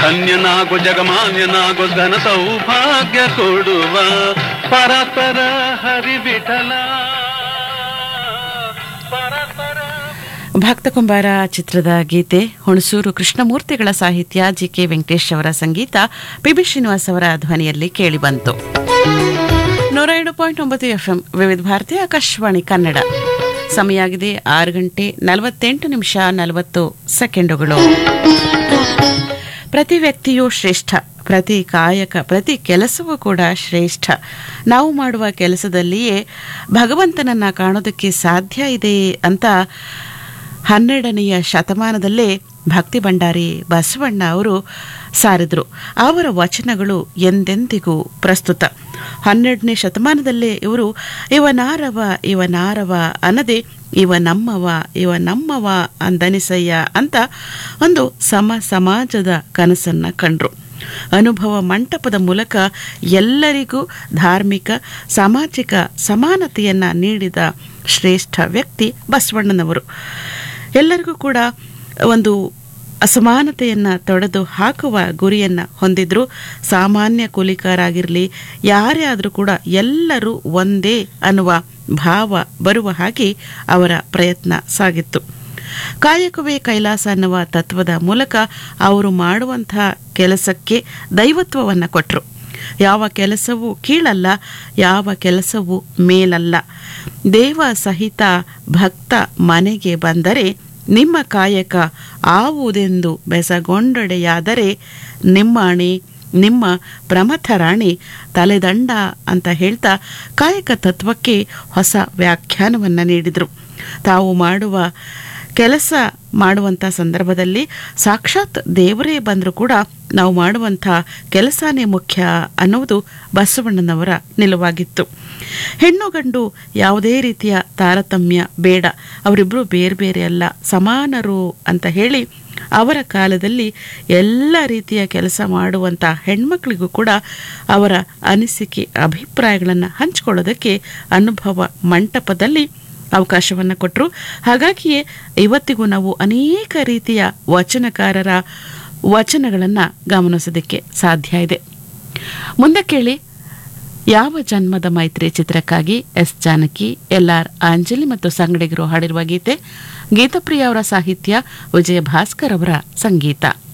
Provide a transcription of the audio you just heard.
ಧನ್ಯನಾಗು ಜಗಮಾನ್ಯನಾಗು ಧನ ಸೌಭಾಗ್ಯ ಕೊಡುವ ಪರಪರ ಹರಿವಿಠಲ ಪರಪರ ಭಕ್ತ ಕುಂಬಾರ ಚಿತ್ರದ ಗೀತೆ ಹುಣಸೂರು ಕೃಷ್ಣಮೂರ್ತಿಗಳ ಸಾಹಿತ್ಯ ಜಿ ಕೆ ವೆಂಕಟೇಶ್ ಅವರ ಸಂಗೀತ ಪಿ ಬಿ ಶ್ರೀನಿವಾಸ್ ಅವರ ಧ್ವನಿಯಲ್ಲಿ ಕೇಳಿಬಂತು ನೂರ ಎರಡು ಪಾಯಿಂಟ್ ಒಂಬತ್ತು ಎಫ್ಎಂ ವಿವಿಧ ಭಾರತಿ ಆಕಾಶವಾಣಿ ಕನ್ನಡ ಸಮಯ ಆಗಿದೆ ಆರು ಗಂಟೆ ನಲವತ್ತೆಂಟು ನಿಮಿಷ ನಲವತ್ತು ಸೆಕೆಂಡುಗಳು ಪ್ರತಿ ವ್ಯಕ್ತಿಯೂ ಶ್ರೇಷ್ಠ ಪ್ರತಿ ಕಾಯಕ ಪ್ರತಿ ಕೆಲಸವೂ ಕೂಡ ಶ್ರೇಷ್ಠ ನಾವು ಮಾಡುವ ಕೆಲಸದಲ್ಲಿಯೇ ಭಗವಂತನನ್ನ ಕಾಣೋದಕ್ಕೆ ಸಾಧ್ಯ ಇದೆ ಅಂತ ಹನ್ನೆರಡನೆಯ ಶತಮಾನದಲ್ಲೇ ಭಕ್ತಿ ಭಂಡಾರಿ ಬಸವಣ್ಣ ಅವರು ಸಾರಿದ್ರು ಅವರ ವಚನಗಳು ಎಂದೆಂದಿಗೂ ಪ್ರಸ್ತುತ ಹನ್ನೆರಡನೇ ಶತಮಾನದಲ್ಲೇ ಇವರು ಇವನಾರವ ಇವನಾರವ ಅನ್ನದೆ ಇವ ನಮ್ಮವ ಇವ ನಮ್ಮವ ಅಂದನಿಸಯ್ಯ ಅಂತ ಒಂದು ಸಮ ಸಮಾಜದ ಕನಸನ್ನ ಕಂಡ್ರು ಅನುಭವ ಮಂಟಪದ ಮೂಲಕ ಎಲ್ಲರಿಗೂ ಧಾರ್ಮಿಕ ಸಾಮಾಜಿಕ ಸಮಾನತೆಯನ್ನ ನೀಡಿದ ಶ್ರೇಷ್ಠ ವ್ಯಕ್ತಿ ಬಸವಣ್ಣನವರು ಎಲ್ಲರಿಗೂ ಕೂಡ ಒಂದು ಅಸಮಾನತೆಯನ್ನ ತೊಡೆದು ಹಾಕುವ ಗುರಿಯನ್ನ ಹೊಂದಿದ್ರು ಸಾಮಾನ್ಯ ಕೂಲಿಕಾರಾಗಿರಲಿ ಯಾರೇ ಆದರೂ ಕೂಡ ಎಲ್ಲರೂ ಒಂದೇ ಅನ್ನುವ ಭಾವ ಬರುವ ಹಾಗೆ ಅವರ ಪ್ರಯತ್ನ ಸಾಗಿತ್ತು ಕಾಯಕವೇ ಕೈಲಾಸ ಅನ್ನುವ ತತ್ವದ ಮೂಲಕ ಅವರು ಮಾಡುವಂತಹ ಕೆಲಸಕ್ಕೆ ದೈವತ್ವವನ್ನು ಕೊಟ್ಟರು ಯಾವ ಕೆಲಸವೂ ಕೀಳಲ್ಲ ಯಾವ ಕೆಲಸವೂ ಮೇಲಲ್ಲ ದೇವ ಸಹಿತ ಭಕ್ತ ಮನೆಗೆ ಬಂದರೆ ನಿಮ್ಮ ಕಾಯಕ ಆವುದೆಂದು ಬೆಸಗೊಂಡೊಡೆಯಾದರೆ ನಿಮ್ಮಾಣಿ ನಿಮ್ಮ ಪ್ರಮಥರಾಣಿ ತಲೆದಂಡ ಅಂತ ಹೇಳ್ತಾ ಕಾಯಕ ತತ್ವಕ್ಕೆ ಹೊಸ ವ್ಯಾಖ್ಯಾನವನ್ನು ನೀಡಿದರು ತಾವು ಮಾಡುವ ಕೆಲಸ ಮಾಡುವಂಥ ಸಂದರ್ಭದಲ್ಲಿ ಸಾಕ್ಷಾತ್ ದೇವರೇ ಬಂದರೂ ಕೂಡ ನಾವು ಮಾಡುವಂಥ ಕೆಲಸನೇ ಮುಖ್ಯ ಅನ್ನುವುದು ಬಸವಣ್ಣನವರ ನಿಲುವಾಗಿತ್ತು ಹೆಣ್ಣು ಗಂಡು ಯಾವುದೇ ರೀತಿಯ ತಾರತಮ್ಯ ಬೇಡ ಅವರಿಬ್ಬರು ಬೇರೆ ಬೇರೆ ಅಲ್ಲ ಸಮಾನರು ಅಂತ ಹೇಳಿ ಅವರ ಕಾಲದಲ್ಲಿ ಎಲ್ಲ ರೀತಿಯ ಕೆಲಸ ಮಾಡುವಂಥ ಹೆಣ್ಮಕ್ಳಿಗೂ ಕೂಡ ಅವರ ಅನಿಸಿಕೆ ಅಭಿಪ್ರಾಯಗಳನ್ನು ಹಂಚಿಕೊಳ್ಳೋದಕ್ಕೆ ಅನುಭವ ಮಂಟಪದಲ್ಲಿ ಅವಕಾಶವನ್ನು ಕೊಟ್ಟರು ಹಾಗಾಗಿಯೇ ಇವತ್ತಿಗೂ ನಾವು ಅನೇಕ ರೀತಿಯ ವಚನಕಾರರ ವಚನಗಳನ್ನು ಗಮನಿಸೋದಕ್ಕೆ ಸಾಧ್ಯ ಇದೆ ಮುಂದೆ ಕೇಳಿ ಯಾವ ಜನ್ಮದ ಮೈತ್ರಿ ಚಿತ್ರಕ್ಕಾಗಿ S Janaki L R Anjali ಮತ್ತು ಸಂಗಡಿಗರು ಹಾಡಿರುವ ಗೀತೆ ಗೀತಪ್ರಿಯ ಅವರ ಸಾಹಿತ್ಯ ವಿಜಯ ಭಾಸ್ಕರ್ ಅವರ ಸಂಗೀತ